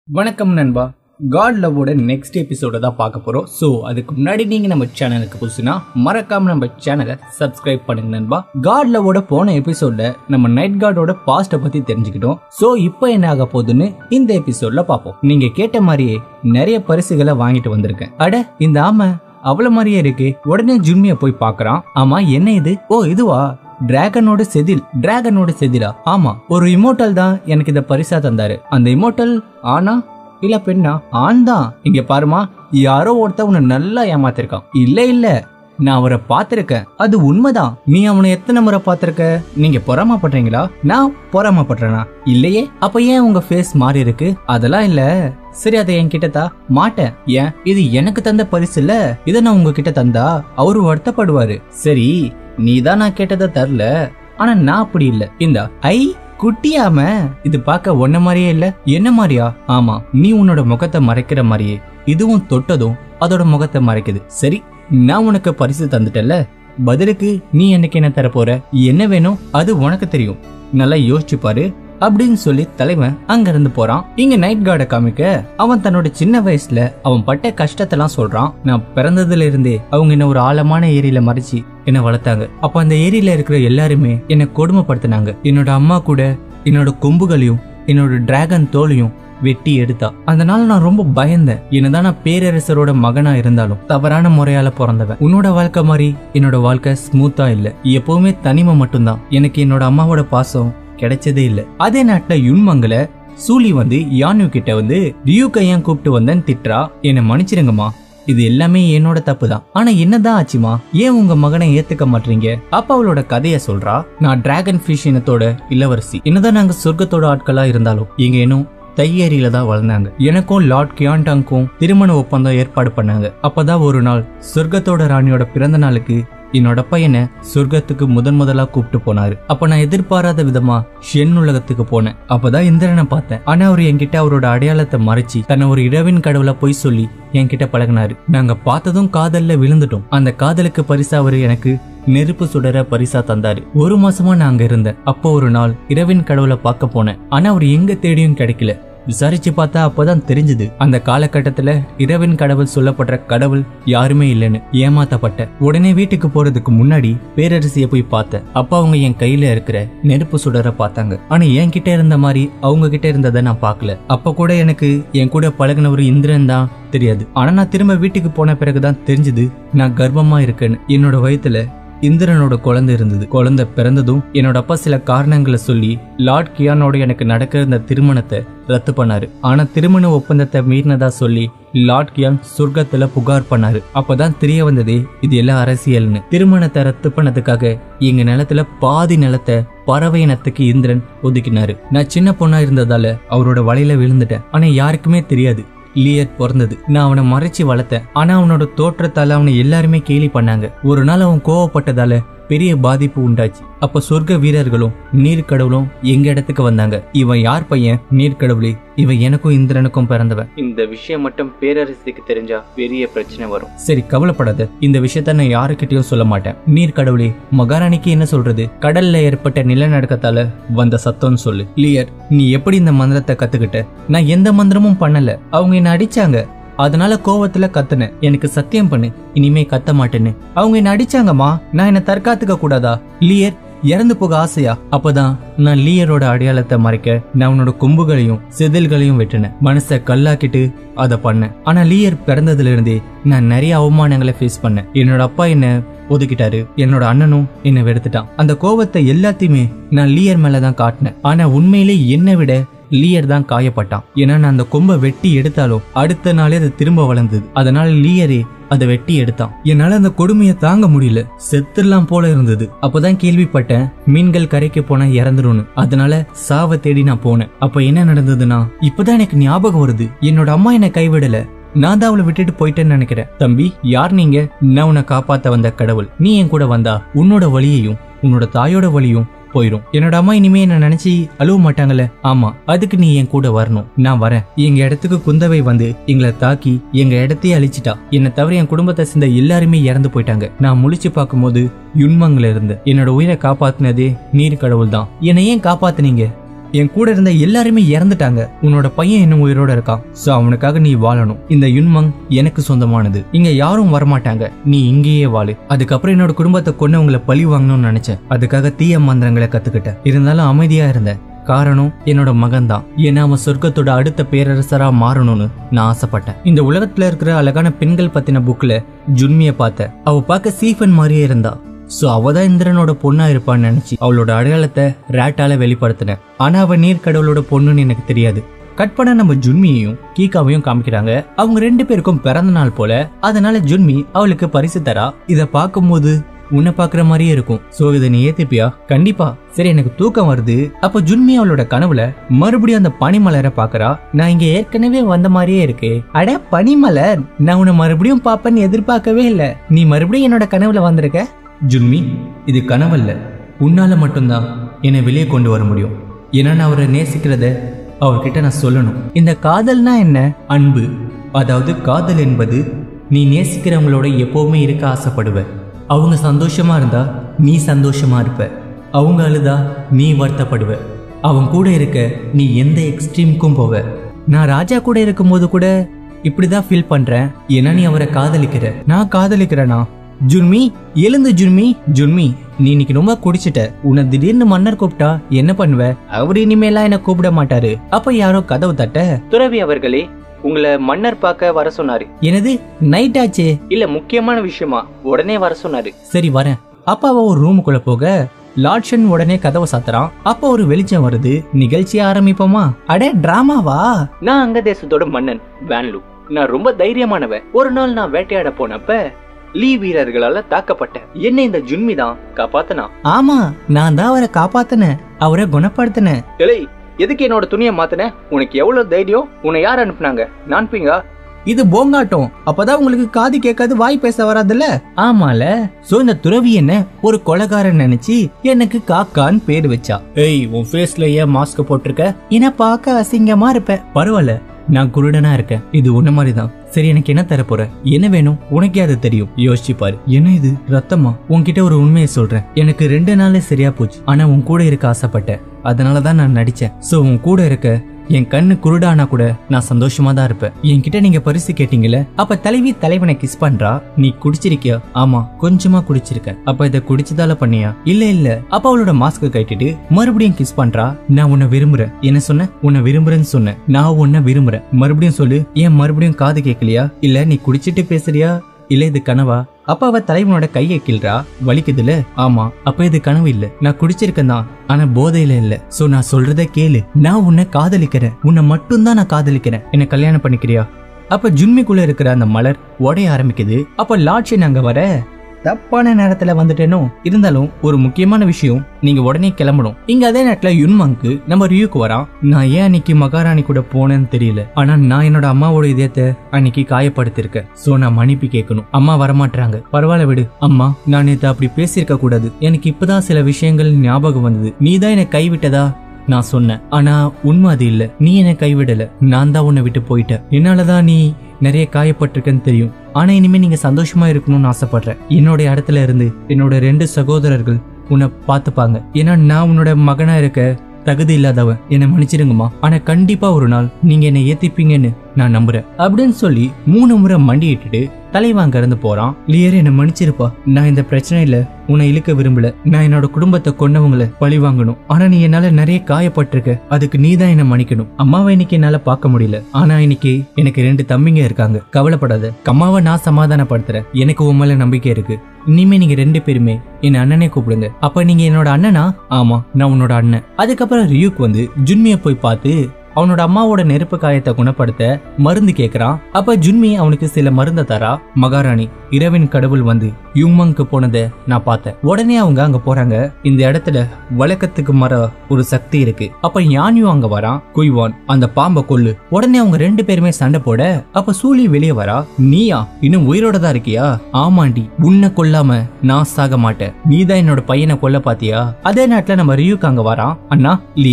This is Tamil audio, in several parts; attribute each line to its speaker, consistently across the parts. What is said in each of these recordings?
Speaker 1: வணக்கம் நண்பா காட் லவ்வோட நெக்ஸ்ட் எபிசோட தான் பார்க்க போறோம் ஸோ அதுக்கு முன்னாடி நீங்க நம்ம சேனலுக்கு புதுசுனா மறக்காம நம்ம சேனலை சப்ஸ்கிரைப் பண்ணுங்க நண்பா காட் லவ்வோட போன எபிசோட்ல நம்ம நைட் கார்டோட பாஸ்ட பத்தி தெரிஞ்சுக்கிட்டோம் ஸோ இப்போ என்ன ஆக போகுதுன்னு இந்த எபிசோட்ல பார்ப்போம் நீங்க கேட்ட மாதிரியே நிறைய பரிசுகளை வாங்கிட்டு வந்திருக்கேன் அட இந்த ஆமை அவள மாதிரியே இருக்கு உடனே ஜும்மிய போய் பார்க்கறான் ஆமா என்ன இது ஓ இதுவா டிராகனோட செதில் டிராகனோட செதிலா ஆமா ஒரு இமோட்டல் தான் எனக்கு இத பரிசா தந்தாரு அந்த இமோட்டல் ஆனா இல்ல பெண்ணா ஆண் தான் இங்க பாருமா யாரோ ஒருத்தன் உன்னை நல்லா ஏமாத்திருக்கான் இல்ல இல்ல நான் அவரை பார்த்திருக்கேன் அது உண்மைதான் நீ அவனை எத்தனை முறை பார்த்திருக்க நீங்க பொறாமப்படுறீங்களா நான் பொறாமப்படுறேனா இல்லையே அப்ப ஏன் உங்க ஃபேஸ் மாறி இருக்கு அதெல்லாம் இல்ல சரி அதை என்கிட்ட தா மாட்டேன் ஏன் இது எனக்கு தந்த பரிசு இல்ல இதை நான் உங்ககிட்ட தந்தா அவரு வருத்தப்படுவாரு சரி நீ தான் நான் கேட்டதை தரல ஆனா நான் அப்படி இல்ல இந்த ஐ குட்டியாம இது பார்க்க ஒன்ன மாதிரியே இல்ல என்ன மாதிரியா ஆமா நீ உன்னோட முகத்தை மறைக்கிற மாதிரியே இதுவும் தொட்டதும் அதோட முகத்தை மறைக்குது சரி நான் உனக்கு பரிசு தந்துட்டல பதிலுக்கு நீ எனக்கு என்ன தர போற என்ன வேணும் அது உனக்கு தெரியும் நல்லா யோசிச்சு பாரு அப்படின்னு சொல்லி தலைவன் அங்க இருந்து போறான் இங்க நைட் கார்ட காமிக்க அவன் தன்னோட சின்ன வயசுல அவன் பட்ட கஷ்டத்தெல்லாம் சொல்றான் நான் பிறந்ததுல இருந்தே அவங்க என்ன ஒரு ஆழமான ஏரியில மறைச்சு என்ன வளர்த்தாங்க அப்ப அந்த ஏரியில இருக்கிற எல்லாருமே என்ன கொடுமைப்படுத்தினாங்க என்னோட அம்மா கூட என்னோட கொம்புகளையும் என்னோட டிராகன் தோலையும் வெட்டி எடுத்தா அதனால நான் ரொம்ப பயந்தேன் என்னதான் நான் பேரரசரோட மகனா இருந்தாலும் தவறான முறையால பிறந்தவன் உன்னோட வாழ்க்கை மாதிரி என்னோட வாழ்க்கை ஸ்மூத்தா இல்ல எப்பவுமே தனிமை மட்டும்தான் எனக்கு என்னோட அம்மாவோட பாசம் கிடைச்சதே இல்ல அதே நாட்டுல யுன்மங்கல சூலி வந்து யானு கிட்ட வந்து ரியூ ஏன் கூப்பிட்டு வந்தேன்னு திட்டுறா என்னை மன்னிச்சிருங்கம்மா இது எல்லாமே என்னோட தப்பு தான் ஆனா என்னதான் ஆச்சுமா ஏன் உங்க மகனை ஏத்துக்க மாட்டீங்க அப்ப அவளோட கதைய சொல்றா நான் டிராகன் ஃபிஷ் இனத்தோட இளவரசி என்னதான் நாங்க சொர்க்கத்தோட ஆட்களா இருந்தாலும் இங்க இன்னும் தையேரியில தான் வளர்ந்தாங்க எனக்கும் லார்ட் கியான்டாங்க்கும் திருமண ஒப்பந்தம் ஏற்பாடு பண்ணாங்க அப்பதான் ஒரு நாள் சொர்க்கத்தோட ராணியோட பிறந்த நாளுக்கு என்னோட பையனை சொர்க்கத்துக்கு முதன் முதலா கூப்பிட்டு போனாரு அப்ப நான் எதிர்பாராத விதமா ஷென் உலகத்துக்கு போனேன் அப்பதான் இந்திரனை பார்த்தேன் ஆனா அவர் என்கிட்ட அவரோட அடையாளத்தை மறைச்சு தன்னை ஒரு இரவின் கடவுளை போய் சொல்லி என்கிட்ட பழகினாரு நாங்க பார்த்ததும் காதல்ல விழுந்துட்டோம் அந்த காதலுக்கு பரிசா அவரு எனக்கு நெருப்பு சுடர பரிசா தந்தாரு ஒரு மாசமா நான் அங்க இருந்தேன் அப்போ ஒரு நாள் இரவின் கடவுளை பார்க்க போனேன் ஆனா அவர் எங்க தேடியும் கிடைக்கல விசாரிச்சு பார்த்தா அப்பதான் தெரிஞ்சது அந்த காலகட்டத்துல இரவின் கடவுள் சொல்லப்படுற கடவுள் யாருமே இல்லைன்னு ஏமாத்தப்பட்ட உடனே வீட்டுக்கு போறதுக்கு முன்னாடி பேரரசிய போய் பார்த்தேன் அப்ப அவங்க என் கையில இருக்கிற நெருப்பு சுடர பார்த்தாங்க ஆனா என்கிட்ட இருந்த மாதிரி அவங்க கிட்ட இருந்ததை நான் பார்க்கல அப்ப கூட எனக்கு என் கூட பழகினவர் இந்திரன் தான் தெரியாது ஆனா நான் திரும்ப வீட்டுக்கு போன பிறகுதான் தெரிஞ்சது நான் கர்ப்பமா இருக்கேன்னு என்னோட வயித்துல இந்திரனோட குழந்தை இருந்தது குழந்தை பிறந்ததும் என்னோட அப்பா சில காரணங்களை சொல்லி லார்ட் கியானோட எனக்கு நடக்கிற இந்த திருமணத்தை ரத்து பண்ணாரு ஆனா திருமண ஒப்பந்தத்தை மீறினதா சொல்லி லார்ட் கியான் சொர்க்கத்துல புகார் பண்ணாரு அப்பதான் தெரிய வந்ததே இது எல்லாம் அரசியல்னு திருமணத்தை ரத்து பண்ணதுக்காக எங்க நிலத்துல பாதி நிலத்தை பறவை இனத்துக்கு இந்திரன் ஒதுக்கினாரு நான் சின்ன பொண்ணா இருந்ததால அவரோட வலையில விழுந்துட்டேன் ஆனா யாருக்குமே தெரியாது லியர் பிறந்தது நான் அவனை மறைச்சு வளர்த்தேன் ஆனா அவனோட தோற்றத்தால அவனை எல்லாருமே கேலி பண்ணாங்க ஒரு நாள் அவன் கோவப்பட்டதால பெரிய பாதிப்பு உண்டாச்சு அப்ப சொர்க்க வீரர்களும் நீர்க்கடவுளும் எங்க இடத்துக்கு வந்தாங்க இவன் யார் பையன் நீர்க்கடவுளே இவன் எனக்கும் இந்திரனுக்கும் பிறந்தவன் இந்த விஷயம் மட்டும் பேரரசுக்கு தெரிஞ்சா பெரிய பிரச்சனை வரும் சரி கவலைப்படாத இந்த விஷயத்த நான் யாருக்கிட்டயும் சொல்ல மாட்டேன் நீர்க்கடவுளே மகாராணிக்கு என்ன சொல்றது கடல்ல ஏற்பட்ட நிலநடுக்கத்தால வந்த சத்தம்னு சொல்லு லியர் நீ எப்படி இந்த மந்திரத்தை கத்துக்கிட்ட நான் எந்த மந்திரமும் பண்ணல அவங்க என்ன அடிச்சாங்க அதனால கோவத்துல கத்துனேன் எனக்கு சத்தியம் பண்ணு இனிமே கத்த மாட்டேன்னு அவங்க என்ன அடிச்சாங்கம்மா நான் என்ன தற்காத்துக்க கூடாதா லியர் இறந்து போக ஆசையா அப்பதான் நான் லீயரோட அடையாளத்தை மறைக்க நான் உன்னோட கொம்புகளையும் செதில்களையும் வெட்டினேன் மனசை கல்லாக்கிட்டு அதை பண்ணேன் ஆனா லீயர் பிறந்ததுல இருந்தே நான் நிறைய அவமானங்களை ஃபேஸ் பண்ணேன் என்னோட அப்பா என்ன ஒதுக்கிட்டாரு என்னோட அண்ணனும் என்னை வெறுத்துட்டான் அந்த கோவத்தை எல்லாத்தையுமே நான் லீயர் மேலதான் காட்டினேன் ஆனா உண்மையிலே என்னை விட லீயர் தான் காயப்பட்டான் ஏன்னா நான் அந்த கொம்பை வெட்டி எடுத்தாலும் அடுத்த நாளே அது திரும்ப வளர்ந்தது அதனால லீயரே அதை வெட்டி எடுத்தான் என்னால அந்த கொடுமையை தாங்க முடியல செத்துலாம் போல இருந்தது அப்பதான் கேள்விப்பட்டேன் மீன்கள் கரைக்கு போனா இறந்துரும்னு அதனால சாவை தேடி நான் போனேன் அப்ப என்ன நடந்ததுன்னா இப்பதான் எனக்கு ஞாபகம் வருது என்னோட அம்மா என்னை கைவிடல நான் தான் அவளை விட்டுட்டு போயிட்டேன்னு நினைக்கிறேன் தம்பி யார் நீங்க நான் உன்னை காப்பாத்த வந்த கடவுள் நீ என் கூட வந்தா உன்னோட வழியையும் உன்னோட தாயோட வழியும் போயிரும் என்னோட அம்மா இனிமே என்ன நினைச்சு அழுவ மாட்டாங்கல்ல ஆமா அதுக்கு நீ என் கூட வரணும் நான் வரேன் எங்க இடத்துக்கு குந்தவை வந்து எங்களை தாக்கி எங்க இடத்தையே அழிச்சிட்டா என்னை தவிர என் குடும்பத்தை சேர்ந்த எல்லாருமே இறந்து போயிட்டாங்க நான் முழிச்சு பார்க்கும்போது யுன்மங்கல இருந்து என்னோட உயிரை காப்பாத்தினதே நீர் கடவுள் தான் என்னை ஏன் காப்பாத்துனீங்க என் கூட இருந்த எல்லாருமே இறந்துட்டாங்க உன்னோட பையன் இன்னும் உயிரோட இருக்கான் சோ அவனுக்காக நீ வாழணும் இந்த யுன்மங் எனக்கு சொந்தமானது இங்க யாரும் வரமாட்டாங்க நீ இங்கேயே வாழு அதுக்கப்புறம் என்னோட குடும்பத்தை கொன்னவங்களை பழி வாங்கணும்னு நினைச்சேன் அதுக்காக தீய மந்திரங்களை கத்துக்கிட்டேன் இருந்தாலும் அமைதியா இருந்தேன் காரணம் என்னோட மகன் தான் ஏன்னா அவன் சொர்க்கத்தோட அடுத்த பேரரசரா மாறணும்னு நான் ஆசைப்பட்டேன் இந்த உலகத்துல இருக்கிற அழகான பெண்கள் பத்தின புக்ல ஜுன்மிய பார்த்தேன் அவ பார்க்க சீஃபன் மாதிரியே இருந்தா சோ அவ தான் இந்திரனோட பொண்ணா இருப்பான்னு நினைச்சு அவளோட அடையாளத்தை ரேட்டால வெளிப்படுத்தினேன் ஆனா அவ நீர்க்கடவுளோட பொண்ணுன்னு எனக்கு தெரியாது கட் பண்ண நம்ம ஜுன்மியையும் கீகாவையும் காமிக்கிறாங்க அவங்க ரெண்டு பேருக்கும் பிறந்த நாள் போல அதனால ஜுன்மி அவளுக்கு பரிசு தரா இத பார்க்கும்போது உன்னை பாக்குற மாதிரியே இருக்கும் சோ இதை நீ ஏத்துப்பியா கண்டிப்பா சரி எனக்கு தூக்கம் வருது அப்ப ஜுன்மி அவளோட கனவுல மறுபடியும் அந்த பனிமலரை பாக்குறா நான் இங்க ஏற்கனவே வந்த மாதிரியே இருக்கு அட பனிமலர் நான் உன்னை மறுபடியும் பாப்பேன்னு எதிர்பார்க்கவே இல்ல நீ மறுபடியும் என்னோட கனவுல வந்திருக்க ஜுன்மி இது கனவல்ல உன்னால மட்டும்தான் என்னை வெளியே கொண்டு வர முடியும் ஏன்னா நான் அவரை நேசிக்கிறத அவர்கிட்ட நான் சொல்லணும் இந்த காதல்னா என்ன அன்பு அதாவது காதல் என்பது நீ நேசிக்கிறவங்களோட எப்பவுமே இருக்க ஆசைப்படுவ அவங்க சந்தோஷமா இருந்தா நீ சந்தோஷமா இருப்ப அவங்க அழுதா நீ வருத்தப்படுவ அவங்க கூட இருக்க நீ எந்த எக்ஸ்ட்ரீமுக்கும் போவ நான் ராஜா கூட இருக்கும்போது கூட இப்படிதான் ஃபீல் பண்றேன் ஏன்னா நீ அவரை காதலிக்கிற நான் காதலிக்கிறேனா ஜுன்மி எழுந்து ஜுன்மி ஜுன்மி நீ இன்னைக்கு ரொம்ப குடிச்சிட்ட உன்னை திடீர்னு மன்னர் கூப்பிட்டா என்ன பண்ணுவ அவர் இனிமேலாம் என்ன கூப்பிட மாட்டாரு அப்ப யாரோ கதவு தட்ட துறவி அவர்களே உங்களை மன்னர் பார்க்க வர சொன்னாரு எனது நைட் ஆச்சே இல்ல முக்கியமான விஷயமா உடனே வர சொன்னாரு சரி வரேன் அப்ப அவ ஒரு ரூமுக்குள்ள போக லாட்சன் உடனே கதவை சாத்துறான் அப்ப ஒரு வெளிச்சம் வருது நிகழ்ச்சி ஆரம்பிப்போமா அடே டிராமாவா நான் அங்க தேசத்தோட மன்னன் வேன்லு நான் ரொம்ப தைரியமானவன் ஒரு நாள் நான் வேட்டையாட போனப்ப லீ வீரர்களால தாக்கப்பட்டேன் என்ன இந்த ஜுன்மி தான் காப்பாத்தனா ஆமா நான் தான் அவரை காப்பாத்தினேன் அவரை குணப்படுத்தினேன் இலை எதுக்கு என்னோட துணியை மாத்தின உனக்கு எவ்வளவு தைரியம் உன்னை யார் அனுப்புனாங்க நான் பீங்கா இது போங்காட்டம் அப்பதான் உங்களுக்கு காது கேட்காது வாய் பேச வராதுல்ல ஆமால சோ இந்த துறவி என்ன ஒரு கொலகாரன் நினைச்சு எனக்கு காக்கான்னு பேர் வச்சா ஏய் உன் ஃபேஸ்ல ஏன் மாஸ்க் போட்டிருக்க என்ன பார்க்க அசிங்கமா இருப்ப பரவாயில்ல நான் குருடனா இருக்கேன் இது உன்ன மாதிரி தான் சரி எனக்கு என்ன தர போற என்ன வேணும் உனக்கே அது தெரியும் யோசிச்சு பாரு என்ன இது ரத்தமா உன்கிட்ட ஒரு உண்மையை சொல்றேன் எனக்கு ரெண்டு நாளே சரியா போச்சு ஆனா உன் கூட இருக்க ஆசைப்பட்டேன் அதனால தான் நான் நடிச்சேன் சோ உன் கூட இருக்க என் கண்ணு குருடானா கூட நான் சந்தோஷமா தான் இருப்பேன் என்கிட்ட நீங்க பரிசு கேட்டீங்கல்ல அப்ப தலைவி தலைவனை கிஸ் பண்றா நீ குடிச்சிருக்கியா ஆமா கொஞ்சமா குடிச்சிருக்க அப்ப இத குடிச்சதால பண்ணியா இல்ல இல்ல அப்ப அவளோட மாஸ்க் கட்டிட்டு மறுபடியும் கிஸ் பண்றா நான் உன்னை விரும்புறேன் என்ன சொன்ன உன்னை விரும்புறேன்னு சொன்னேன் நான் உன்னை விரும்புறேன் மறுபடியும் சொல்லு ஏன் மறுபடியும் காது கேட்கலையா இல்ல நீ குடிச்சிட்டு பேசுறியா இல்ல இது கனவா அப்ப அவ தலைவனோட கையை கிள்றா வலிக்குதுல ஆமா அப்ப இது கனவு இல்ல நான் குடிச்சிருக்கேன் தான் ஆனா போதையில இல்ல சோ நான் சொல்றத கேளு நான் உன்னை காதலிக்கிறேன் உன்னை மட்டும்தான் நான் காதலிக்கிறேன் என்ன கல்யாணம் பண்ணிக்கிறியா அப்ப ஜுன்மிக்குள்ள இருக்கிற அந்த மலர் உடைய ஆரம்பிக்குது அப்ப லாட்சியன் அங்க வர தப்பான நேரத்துல வந்துட்டேனோ இருந்தாலும் ஒரு முக்கியமான விஷயம் நீங்க உடனே கிளம்பணும் இங்க அதே நேரத்துல யுன்மங்கு நம்ம ரியூக்கு வரான் நான் ஏன் அன்னைக்கு மகாராணி கூட போனேன்னு தெரியல ஆனா நான் என்னோட அம்மாவோட இதயத்தை அன்னைக்கு காயப்படுத்திருக்கேன் சோ நான் மன்னிப்பு கேட்கணும் அம்மா வரமாட்டாங்க பரவாயில்ல விடு அம்மா நான் நேத்து அப்படி பேசியிருக்க கூடாது எனக்கு இப்பதான் சில விஷயங்கள் ஞாபகம் வந்தது நீ தான் என்னை கைவிட்டதா நான் சொன்னேன் ஆனா உண்மை அது இல்ல நீ என்னை கைவிடல நான் தான் உன்னை விட்டு போயிட்டேன் என்னாலதான் நீ நிறைய காயப்பட்டிருக்கேன்னு தெரியும் ஆனா இனிமே நீங்க சந்தோஷமா இருக்கணும்னு ஆசைப்படுறேன் என்னோட இடத்துல இருந்து என்னோட ரெண்டு சகோதரர்கள் உன்னை பார்த்துப்பாங்க ஏன்னா நான் உன்னோட மகனா இருக்க தகுதி இல்லாதவன் என்னை மன்னிச்சிருங்கம்மா ஆனா கண்டிப்பா ஒரு நாள் நீங்க என்னை ஏத்திப்பீங்கன்னு நான் நம்புறேன் அப்படின்னு சொல்லி மூணு முறை மண்டியிட்டுட்டு தலைவன் அங்க இருந்து போறான் லியர் என்னை மன்னிச்சிருப்பா நான் இந்த பிரச்சனையில உன்னை இழுக்க விரும்பல நான் என்னோட குடும்பத்தை கொன்னவங்களை பழி வாங்கணும் ஆனா நீ என்னால நிறைய காயப்பட்டிருக்க அதுக்கு நீ தான் என்ன மன்னிக்கணும் அம்மாவை இன்னைக்கு என்னால பார்க்க முடியல ஆனா இன்னைக்கு எனக்கு ரெண்டு தம்பிங்க இருக்காங்க கவலைப்படாத அம்மாவை நான் சமாதானப்படுத்துறேன் எனக்கு உன் மேல நம்பிக்கை இருக்கு இனிமே நீங்க ரெண்டு பேருமே என் அண்ணனே கூப்பிடுங்க அப்ப நீங்க என்னோட அண்ணனா ஆமா நான் உன்னோட அண்ணன் அதுக்கப்புறம் ரியூக் வந்து ஜுன்மிய போய் பார்த்து அவனோட அம்மாவோட நெருப்பு காயத்தை குணப்படுத்த மருந்து கேக்குறான் அப்ப ஜுன்மி அவனுக்கு சில மருந்த தரா மகாராணி இரவின் கடவுள் வந்து யுங்மங்க்கு போனதை நான் பார்த்தேன் உடனே அவங்க அங்க போறாங்க இந்த இடத்துல வழக்கத்துக்கு மற ஒரு சக்தி இருக்கு அப்ப யான்யூ அங்க வரான் குய்வான் அந்த பாம்பை கொல்லு உடனே அவங்க ரெண்டு பேருமே சண்டை போட அப்ப சூலி வெளியே வரா நீயா இன்னும் உயிரோட தான் இருக்கியா ஆமாண்டி உன்னை கொல்லாம நான் சாக மாட்டேன் நீ தான் என்னோட பையனை கொல்ல பாத்தியா அதே நேரத்துல நம்ம ரியூக்கு அங்க வரான் அண்ணா லியர்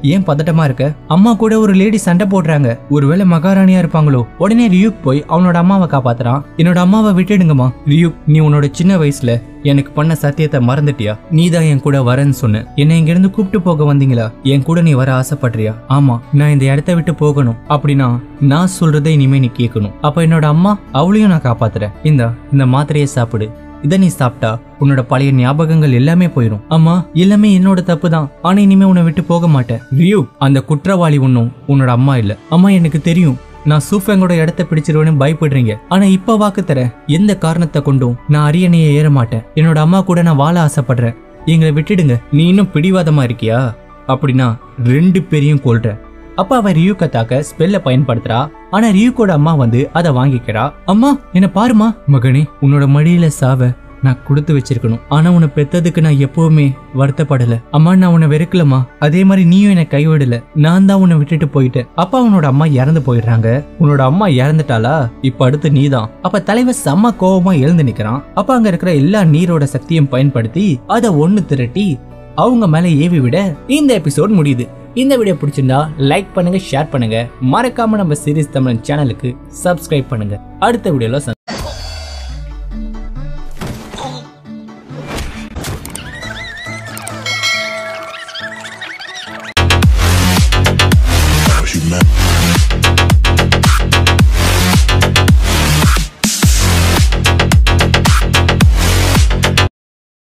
Speaker 1: ஏன் பதட்டமா இருக்க அம்மா கூட ஒரு லேடி சண்டை போடுறாங்க ஒருவேளை மகாராணியா இருப்பாங்களோ உடனே ரியூக் போய் அவனோட அம்மாவை காப்பாத்துறான் என்னோட அம்மாவை விட்டுடுங்கம்மா ரியூக் நீ உன்னோட சின்ன வயசுல எனக்கு பண்ண சத்தியத்தை மறந்துட்டியா நீ தான் என் கூட வரேன்னு சொன்ன என்னை இங்க இருந்து கூப்பிட்டு போக வந்தீங்களா என் கூட நீ வர ஆசைப்படுறியா ஆமா நான் இந்த இடத்த விட்டு போகணும் அப்படின்னா நான் சொல்றதை இனிமே நீ கேட்கணும் அப்ப என்னோட அம்மா அவளையும் நான் காப்பாத்துறேன் இந்தா இந்த மாத்திரையை சாப்பிடு இதை நீ சாப்பிட்டா உன்னோட பழைய ஞாபகங்கள் எல்லாமே போயிடும் அம்மா எல்லாமே என்னோட தப்பு தான் ஆனா இனிமே உன்னை விட்டு போக மாட்டேன் ரியூ அந்த குற்றவாளி ஒன்னும் உன்னோட அம்மா இல்ல அம்மா எனக்கு தெரியும் நான் சூஃபங்கோட இடத்த பிடிச்சிருவேன்னு பயப்படுறீங்க ஆனா இப்ப வாக்கு தரேன் எந்த காரணத்தை கொண்டும் நான் அரியணையை ஏற மாட்டேன் என்னோட அம்மா கூட நான் வாழ ஆசைப்படுறேன் எங்களை விட்டுடுங்க நீ இன்னும் பிடிவாதமா இருக்கியா அப்படின்னா ரெண்டு பேரையும் கொல்ற அப்ப அவ ரியூக்க தாக்க ஸ்பெல்ல பயன்படுத்துறா ஆனா ரியூக்கோட அம்மா வந்து அதை வாங்கிக்கிறா அம்மா என்ன பாருமா மகனே உன்னோட மடியில சாவ நான் கொடுத்து வச்சிருக்கணும் ஆனா உன்னை பெத்ததுக்கு நான் எப்பவுமே வருத்தப்படல அம்மா நான் உன்னை வெறுக்கலமா அதே மாதிரி நீயும் என்னை கைவிடல நான் தான் உன்னை விட்டுட்டு போயிட்டேன் அப்பா உன்னோட அம்மா இறந்து போயிடுறாங்க உன்னோட அம்மா இறந்துட்டாளா இப்ப அடுத்து நீதான் அப்ப தலைவர் செம்ம கோவமா எழுந்து நிக்கிறான் அப்ப அங்க இருக்கிற எல்லா நீரோட சக்தியும் பயன்படுத்தி அதை ஒண்ணு திரட்டி அவங்க மேல ஏவி விட இந்த எபிசோட் முடியுது இந்த வீடியோ பிடிச்சிருந்தா லைக் பண்ணுங்க ஷேர் பண்ணுங்க மறக்காம நம்ம சீரிஸ் தமிழ் சேனலுக்கு சப்ஸ்கிரைப் பண்ணுங்க அடுத்த வீடியோல